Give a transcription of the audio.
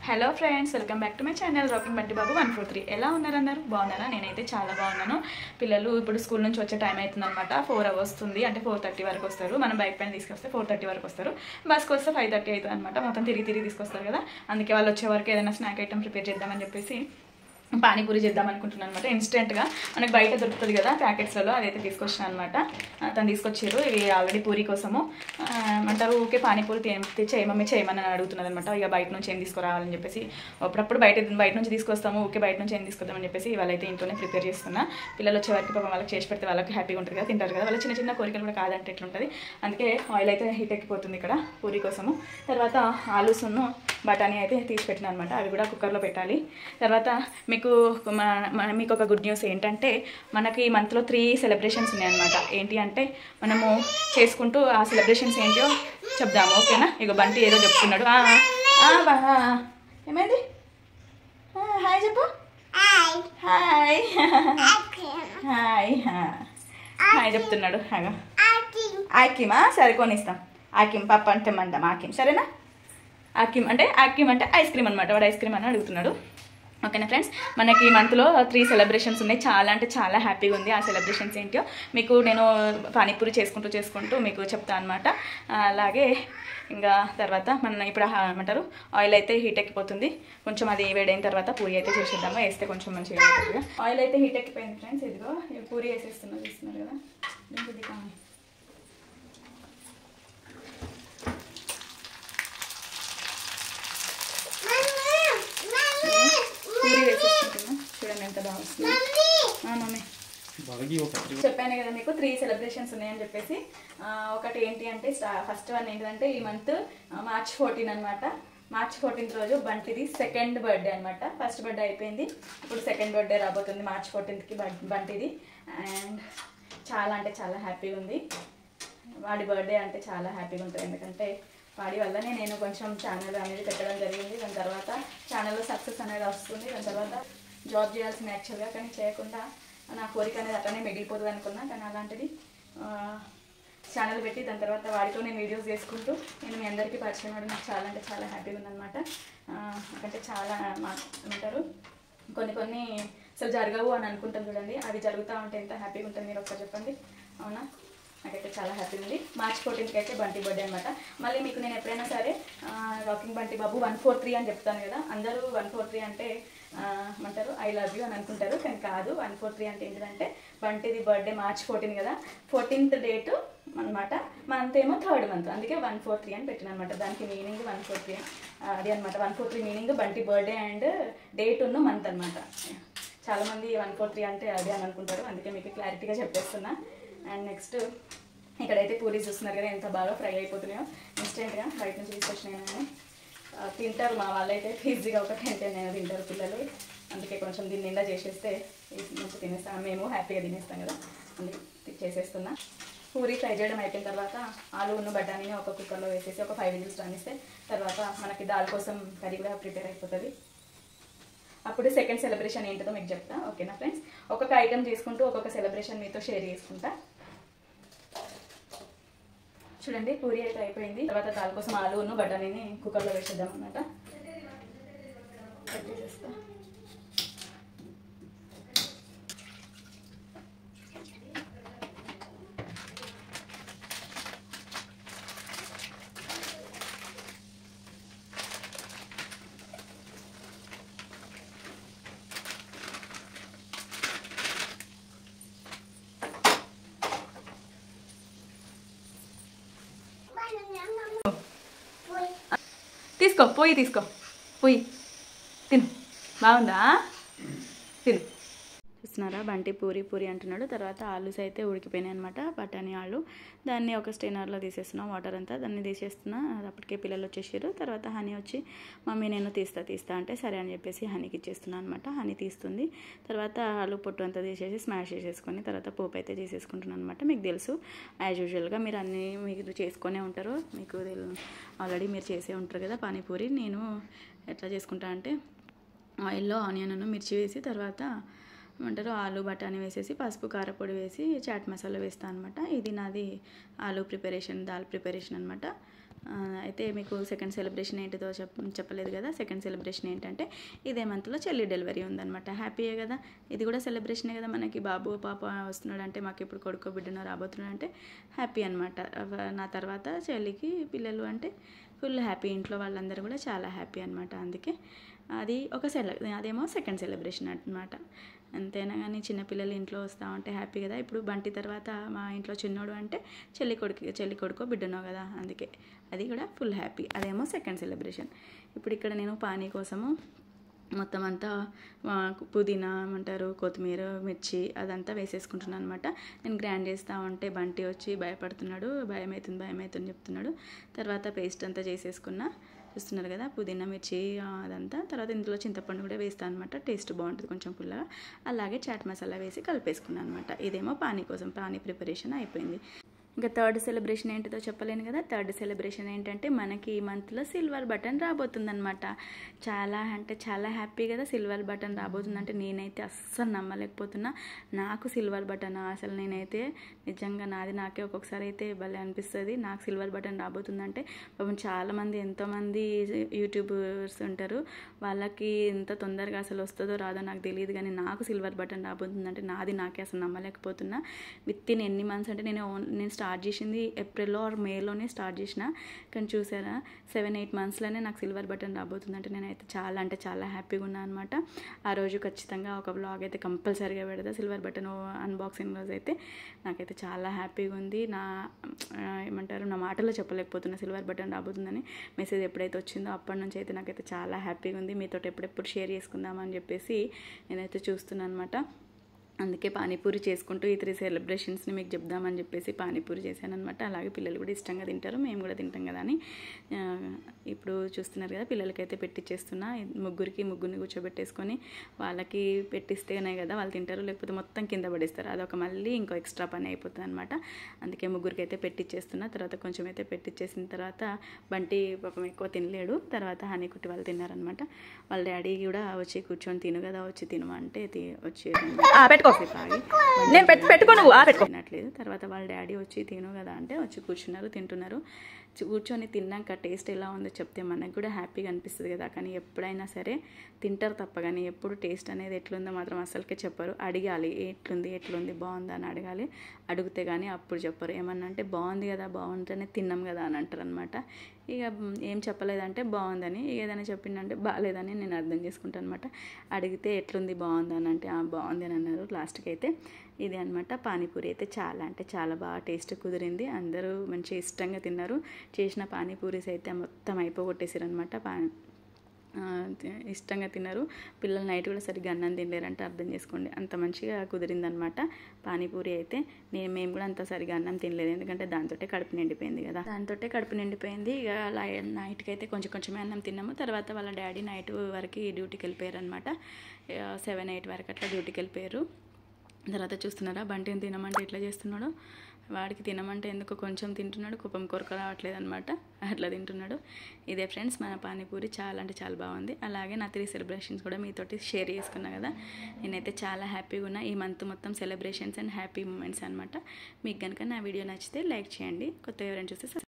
Hello friends welcome back to my channel rocking Bunty Babu one four three ఎలా ఉన్నారన్నారు బాగున్నారా నేనైతే చాలా బాగున్నాను పిల్లలు ఇప్పుడు స్కూల్ నుంచి వచ్చే టైం అవుతుంది అనమాట ఫోర్ అవర్స్ వస్తుంది అంటే ఫోర్ థర్టీ వరకు వస్తారు మనం బైక్ పైన తీసుకొస్తే ఫోర్ థర్టీ వరకు వస్తారు బస్కి వస్తే ఫైవ్ థర్టీ అవుతుంది అనమాట మొత్తం తిరిగి తిరిగి తీసుకొస్తారు కదా అందుకే వాళ్ళు వచ్చే వరకు ఏదైనా స్నాక్ ఐటమ్ ప్రిపేర్ చేద్దామని చెప్పేసి పానీపూరి చేద్దాం అనుకుంటున్నాను అనమాట ఇన్స్టెంట్గా మనకి బయట దొరుకుతుంది కదా ప్యాకెట్స్లలో అదైతే తీసుకొచ్చిన అనమాట తను తీసుకొచ్చారు ఇవి ఆల్రెడీ పూరి కోసము ఆ, ఏమంటారు ఊకే పానీపూరి తే- చేయమమ్మి చేయమని అడుగుతున్నది అనమాట ఇక బయట నుంచి ఏం తీసుకురావాలని చెప్పేసి అప్పుడప్పుడు బయట బయట నుంచి తీసుకొస్తాము ఊకే బయట నుంచి ఏం తీసుకొద్దామని చెప్పేసి వాళ్ళైతే ఇంట్లోనే ప్రిపేర్ చేస్తున్నా పిల్లలు వచ్చే వరకు పాపం వాళ్ళకి చేసి పెడితే వాళ్ళకి హ్యాపీగా ఉంటుంది కదా తింటారు కదా వాళ్ళ చిన్న చిన్న కోరికలు కూడా కాదంటే ఎట్లుంటుంది అందుకే ఆయిల్ అయితే హీట్ ఎక్కిపోతుంది ఇక్కడ పూరి కోసము తర్వాత ఆలూసును బఠానీ అయితే తీసి పెట్టిన అనమాట అవి కూడా కుక్కర్లో పెట్టాలి తర్వాత మీకు మా- మన మీకు ఒక గుడ్ న్యూస్ ఏంటంటే మనకి ఈ మంత్లో త్రీ సెలబ్రేషన్స్ ఉన్నాయన్నమాట ఏంటి అంటే మనము చేసుకుంటూ ఆ సెలబ్రేషన్స్ ఏంటో చెప్దాము ఓకేనా ఇక బంటి ఏదో చెప్తున్నాడు ఆ, ఆ, బా, ఆ, ఏమైంది ఆ, హాయ్ చెప్పు హాయ్ హాయ్ హా. హాయ్ చెప్తున్నాడు హాగా ఆకిమా సరే కొనిస్తాం ఆకిమ్ పప్ప అంటే మందం ఆకిమ్ సరేనా ఆకిమ్ అంటే ఆకిమ్ అంటే ఐస్ క్రీమ్ అనమాట వాడు ఐస్ క్రీమ్ అని అడుగుతున్నాడు ఓకేనా ఫ్రెండ్స్ మనకి ఈ మంత్లో త్రీ సెలబ్రేషన్స్ ఉన్నాయి చాలా అంటే చాలా హ్యాపీగా ఉంది ఆ సెలబ్రేషన్స్ ఏంటో మీకు నేను పానీపూరి చేసుకుంటూ చేసుకుంటూ మీకు చెప్తాను అనమాట అలాగే ఇంకా తర్వాత మన ఇప్పుడు ఆ ఏమంటారు ఆయిల్ అయితే హీట్ ఎక్కిపోతుంది కొంచెం అది వేడైన తర్వాత పూరి అయితే చేసేద్దాము వేస్తే కొంచెం మంచిగా అవుతుంది ఆయిల్ అయితే హీట్ ఎక్కిపోయింది ఫ్రెండ్స్ ఇదిగో ఈ పూరి వేసేస్తున్నా చూస్తున్నారు కదా దీనికి కానీ పూరి వేసేసుకుంటున్నా చూడండి ఎంత బాగా వస్తుంది ఆ, మమ్మీ బాగా ఒక చెప్పాను కదా మీకు త్రీ సెలబ్రేషన్స్ ఉన్నాయని చెప్పేసి ఆ, ఒకటి ఏంటి అంటే ఫస్ట్ వన్ ఏంటంటే ఈ మంత్ మార్చ్ ఫోర్టీన్ అనమాట మార్చ్ ఫోర్టీన్త్ రోజు బంటిది సెకండ్ బర్త్డే అనమాట ఫస్ట్ బర్త్డే అయిపోయింది ఇప్పుడు సెకండ్ బర్త్డే రాబోతుంది మార్చ్ ఫోర్టీన్త్కి బంటిది అండ్ చాలా అంటే చాలా హ్యాపీగా ఉంది వాడి బర్త్డే అంటే చాలా హ్యాపీగా ఉంటుంది ఎందుకంటే వాడి వల్లనే నేను కొంచెం ఛానల్ అనేది పెట్టడం జరిగింది దాని తర్వాత ఛానల్లో సక్సెస్ అనేది వస్తుంది దాని తర్వాత జాబ్ చేయాల్సింది యాక్చువల్గా కానీ చేయకుండా నా కోరిక అనేది అట్లనే మిగిలిపోతుంది అనుకున్నా కానీ అలాంటిది ఛానల్ పెట్టి దాని తర్వాత వాడితో నేను వీడియోస్ చేసుకుంటూ నేను మీ అందరికీ పరిచయం అవ్వడం నాకు చాలా అంటే చాలా హ్యాపీగా ఉందన్నమాట ఆ, నాకంటే చాలా మా ఏమంటారు కొన్ని కొన్ని అసలు జరగవు అని అనుకుంటాం చూడండి అవి జరుగుతూ ఉంటే ఎంత హ్యాపీగా ఉంటుంది మీరు ఒకసారి చెప్పండి అవునా నాకైతే చాలా హ్యాపీ ఉంది మార్చ్ ఫోర్టీన్త్కి అయితే బంటి బర్త్డే అనమాట మళ్ళీ మీకు నేను ఎప్పుడైనా సరే rocking Bunty Babu one four three అని చెప్తాను కదా అందరూ వన్ ఫోర్ త్రీ అంటే ఆ, ఏమంటారు ఐ లవ్ యూ అని అనుకుంటారు కానీ కాదు వన్ ఫోర్ త్రీ అంటే ఏంటంటే బంటిది బర్త్డే మార్చ్ ఫోర్టీన్ కదా ఫోర్టీన్త్ డేటు అనమాట మంత్ ఏమో థర్డ్ మంత్ అందుకే వన్ ఫోర్ త్రీ అని పెట్టిన అనమాట దానికి మీనింగ్ వన్ ఫోర్ త్రీ అది అనమాట one four three meaning Bunty birthday and date ఉన్న మంత్ అనమాట చాలామంది వన్ ఫోర్ త్రీ అంటే అదే అని అనుకుంటారు అందుకే మీకు క్లారిటీగా చెప్పేస్తున్నా అండ్ నెక్స్ట్ ఇక్కడైతే పూరి చూస్తున్నారు కదా ఎంత బాగా ఫ్రై అయిపోతున్నాయో ఇన్స్టెంట్గా బయట నుంచి తీసుకొచ్చినాయి కానీ ఆ, తింటారు మా వాళ్ళైతే ఈజీగా ఒక టెన్ టెన్ అయినా తింటారు పిల్లలు అందుకే కొంచెం దీన్ని నిండా చేసేస్తే మంచి తినేస్తాం మేము హ్యాపీగా తినేస్తాం కదా అందుకే చేసేస్తున్నా పూరి ఫ్రై చేయడం అయిపోయిన తర్వాత ఆలును బఠానీని ఒక కుక్కర్లో వేసేసి ఒక ఫైవ్ విజిల్స్ రానిస్తే తర్వాత మనకి దాల్ కోసం కర్రీ కూడా ప్రిపేర్ అయిపోతుంది అప్పుడు సెకండ్ సెలబ్రేషన్ ఏంటిదో మీకు చెప్తా ఓకేనా ఫ్రెండ్స్ ఒక్కొక్క ఐటెం చేసుకుంటూ ఒక్కొక్క సెలబ్రేషన్ మీతో షేర్ చేసుకుంటా చూడండి పూరి అయితే అయిపోయింది తర్వాత దాని కోసం ఆలును బఠానీని కుక్కర్లో వేసేద్దాం అనమాట చేసేస్తా తీసుకో పోయి తీసుకో పోయి తిను బాగుందా తిను చూస్తున్నారా బంటి పూరి పూరి అంటున్నాడు తర్వాత ఆలూస్ అయితే ఉడికిపోయినాయి అనమాట బఠానీ ఆలు దాన్ని ఒక స్టెయినర్లో తీసేస్తున్నాం వాటర్ అంతా దాన్ని తీసేస్తున్నా అది అప్పటికే పిల్లలు వచ్చేసారు తర్వాత హనీ వచ్చి మమ్మీ నేను తీస్తా తీస్తా అంటే సరే అని చెప్పేసి హనీకి ఇచ్చేస్తున్నాను అనమాట హనీ తీస్తుంది తర్వాత ఆలు పొట్టు అంతా తీసేసి స్మాష్ చేసేసుకొని తర్వాత పోపు అయితే చేసేసుకుంటున్నాను అనమాట మీకు తెలుసు యాజ్ యూజువల్గా మీరు అన్నీ మీరు చేసుకొనే ఉంటారు మీకు ఆల్రెడీ మీరు చేసే ఉంటారు కదా పానీపూరి నేను ఎట్లా చేసుకుంటా అంటే ఆయిల్లో ఆనియన్ మిర్చి వేసి తర్వాత ఏమంటారు ఆలు బఠానీ వేసేసి పసుపు కారపొడి వేసి చాట్ మసాలా వేస్తాను అనమాట ఇది నాది ఆలు ప్రిపరేషన్ దాల్ ప్రిపరేషన్ అనమాట ఆ, అయితే మీకు సెకండ్ సెలబ్రేషన్ ఏంటిదో చెప్ చెప్పలేదు కదా సెకండ్ సెలబ్రేషన్ ఏంటంటే ఇదే మంత్లో చెల్లి డెలివరీ ఉందన్నమాట హ్యాపీయే కదా ఇది కూడా సెలబ్రేషనే కదా మనకి బాబు పాప వస్తున్నాడు అంటే మాకు ఇప్పుడు కొడుకో బిడ్డనో రాబోతున్నాడు అంటే హ్యాపీ అనమాట నా తర్వాత చెల్లికి పిల్లలు అంటే ఫుల్ హ్యాపీ ఇంట్లో వాళ్ళందరూ కూడా చాలా హ్యాపీ అనమాట అందుకే అది ఒక సెల అదేమో సెకండ్ సెలబ్రేషన్ అనమాట అంతేనా కానీ చిన్నపిల్లలు ఇంట్లో వస్తూ ఉంటే హ్యాపీ కదా ఇప్పుడు బంటి తర్వాత మా ఇంట్లో చిన్నోడు అంటే చెల్లి కొడుకు చెల్లి కొడుకో బిడ్డనో కదా అందుకే అది కూడా ఫుల్ హ్యాపీ అదేమో సెకండ్ సెలబ్రేషన్ ఇప్పుడు ఇక్కడ నేను పానీ కోసము మొత్తం అంతా ఆ, పుదీనా ఏమంటారు కొత్తిమీర మిర్చి అదంతా వేసేసుకుంటున్నాను అనమాట నేను గ్రైండ్ చేస్తూ ఉంటే బంటి వచ్చి భయపడుతున్నాడు భయం అవుతుంది భయం అవుతుంది చెప్తున్నాడు తర్వాత పేస్ట్ అంతా చేసేసుకున్నా చూస్తున్నారు కదా పుదీనా మిర్చి ఆ, అదంతా తర్వాత ఇందులో చింతపండు కూడా వేస్తాను అనమాట టేస్ట్ బాగుంటుంది కొంచెం పుల్లగా అలాగే చాట్ మసాలా వేసి కలిపేసుకున్నాను అనమాట ఇదేమో పానీ కోసం పానీ ప్రిపరేషన్ అయిపోయింది ఇంకా థర్డ్ సెలబ్రేషన్ ఏంటిదో చెప్పలేను కదా థర్డ్ సెలబ్రేషన్ ఏంటంటే మనకి ఈ మంత్లో సిల్వర్ బటన్ రాబోతుందన్నమాట చాలా అంటే చాలా హ్యాపీ కదా సిల్వర్ బటన్ రాబోతుందంటే నేనైతే అస్సలు నమ్మలేకపోతున్నా నాకు సిల్వర్ బటన్ అసలు నేనైతే నిజంగా నాది నాకే ఒక్కొక్కసారి అయితే భలే అనిపిస్తుంది నాకు సిల్వర్ బటన్ రాబోతుందంటే పాపం చాలామంది ఎంతోమంది యూట్యూబర్స్ ఉంటారు వాళ్ళకి ఎంత తొందరగా అసలు వస్తుందో రాదో నాకు తెలియదు కానీ నాకు సిల్వర్ బటన్ రాబోతుందంటే నాది నాకే అసలు నమ్మలేకపోతున్నా విత్ ఇన్ ఎన్ని మంత్స్ అంటే నేను ఓన్ నేను స్టార్ట్ చేసింది ఏప్రిల్లో ఆర్ మేలోనే స్టార్ట్ చేసిన కానీ చూసారా సెవెన్ ఎయిట్ మంత్స్లోనే నాకు సిల్వర్ బటన్ రాబోతుందంటే నేనైతే చాలా అంటే చాలా హ్యాపీగా ఉన్నాను అనమాట ఆ రోజు ఖచ్చితంగా ఒక బ్లాగ్ అయితే కంపల్సరీగా పెడతా సిల్వర్ బటన్ అన్బాక్సింగ్ రోజు అయితే నాకైతే చాలా హ్యాపీగా ఉంది నా ఆ, ఏమంటారు నా మాటలో చెప్పలేకపోతున్నా సిల్వర్ బటన్ రాబోతుందని మెసేజ్ ఎప్పుడైతే వచ్చిందో అప్పటి నుంచి అయితే నాకైతే చాలా హ్యాపీగా ఉంది మీతో ఎప్పుడెప్పుడు షేర్ చేసుకుందామని చెప్పేసి నేనైతే చూస్తున్నాను అనమాట అందుకే పానీపూరి చేసుకుంటూ ఈ త్రీ సెలబ్రేషన్స్ని మీకు చెప్దామని చెప్పేసి పానీపూరి చేశాను అనమాట అలాగే పిల్లలు కూడా ఇష్టంగా తింటారు మేము కూడా తింటాం కదా అని ఆ, ఇప్పుడు చూస్తున్నారు కదా పిల్లలకైతే పెట్టిచ్చేస్తున్నా ముగ్గురికి ముగ్గురిని కూర్చోబెట్టేసుకొని వాళ్ళకి పెట్టిస్తేనే కదా వాళ్ళు తింటారు లేకపోతే మొత్తం కింద పడేస్తారు అదొక మళ్ళీ ఇంకో ఎక్స్ట్రా పని అయిపోతుంది అనమాట అందుకే ముగ్గురికి అయితే పెట్టిచ్చేస్తున్నా తర్వాత కొంచెం అయితే పెట్టిచ్చేసిన తర్వాత బంటి పాపం ఎక్కువ తినలేడు తర్వాత హనీ కుట్టి వాళ్ళు తిన్నారనమాట వాళ్ళ డాడీ కూడా వచ్చి కూర్చొని తిను కదా వచ్చి తిను అంటే తి- వచ్చి పెట్టుకో నేను పెట్టుకో నువ్వు తినట్లేదు తర్వాత వాళ్ళ డాడీ వచ్చి తిను కదా అంటే వచ్చి కూర్చున్నారు తింటున్నారు చూ- కూర్చొని తిన్నాక టేస్ట్ ఎలా ఉందో చెప్తే మనకు కూడా హ్యాపీగా అనిపిస్తుంది కదా కానీ ఎప్పుడైనా సరే తింటారు తప్ప కానీ ఎప్పుడు టేస్ట్ అనేది ఎట్లుందో మాత్రం అసలుకే చెప్పరు అడగాలి ఎట్లుంది ఎట్లుంది బాగుందా అని అడగాలి అడిగితే కానీ అప్పుడు చెప్పరు ఏమన్నా అంటే బాగుంది కదా బాగుంటేనే తిన్నాం కదా అని అంటారు అనమాట ఇక మ్, ఏం చెప్పలేదంటే బాగుందని ఇక ఏదైనా చెప్పిందంటే బాగాలేదని నేను అర్థం చేసుకుంటాను అనమాట అడిగితే ఎట్లుంది బాగుందా అని అంటే "ఆ, బాగుంది అని అన్నారు లాస్ట్కి అయితే ఇది అనమాట పానీపూరి అయితే చాలా అంటే చాలా బాగా టేస్ట్ కుదిరింది అందరూ మంచిగా ఇష్టంగా తిన్నారు చేసిన పానీపూరీస్ అయితే మొత్తం అయిపోగొట్టేసారు అనమాట పా ఆ, తి- ఇష్టంగా తిన్నారు పిల్లలు నైట్ కూడా సరిగ్గా అన్నం తినలేరంటే అర్థం చేసుకోండి అంత మంచిగా కుదిరిందనమాట పానీపూరి అయితే నేను మేము కూడా అంత సరిగా అన్నం తినలేదు ఎందుకంటే దాంతో కడుపు నిండిపోయింది కదా దాంతో కడుపు నిండిపోయింది ఇక అలా నైట్కి అయితే కొంచెం కొంచెమే అన్నం తిన్నాము తర్వాత వాళ్ళ డాడీ నైట్ వరకు డ్యూటీకి వెళ్ళిపోయారు అనమాట సెవెన్ ఎయిట్ వరకు అట్లా డ్యూటీకి వెళ్ళిపోయారు తర్వాత చూస్తున్నారా బంటిని తినమంటే ఎట్లా చేస్తున్నాడు వాడికి తినమంటే ఎందుకు కొంచెం తింటున్నాడు కుప్పం కొరక రావట్లేదు అనమాట అట్లా తింటున్నాడు ఇదే ఫ్రెండ్స్ మన పానీపూరి చాలా అంటే చాలా బాగుంది అలాగే నా త్రీ సెలబ్రేషన్స్ కూడా మీతోటి షేర్ చేసుకున్నా కదా నేనైతే చాలా హ్యాపీగా ఉన్నా ఈ మంత్ మొత్తం సెలబ్రేషన్స్ అండ్ హ్యాపీ మూమెంట్స్ అనమాట మీకు కనుక నా వీడియో నచ్చితే లైక్ చేయండి కొత్త ఎవరైనా చూస్తే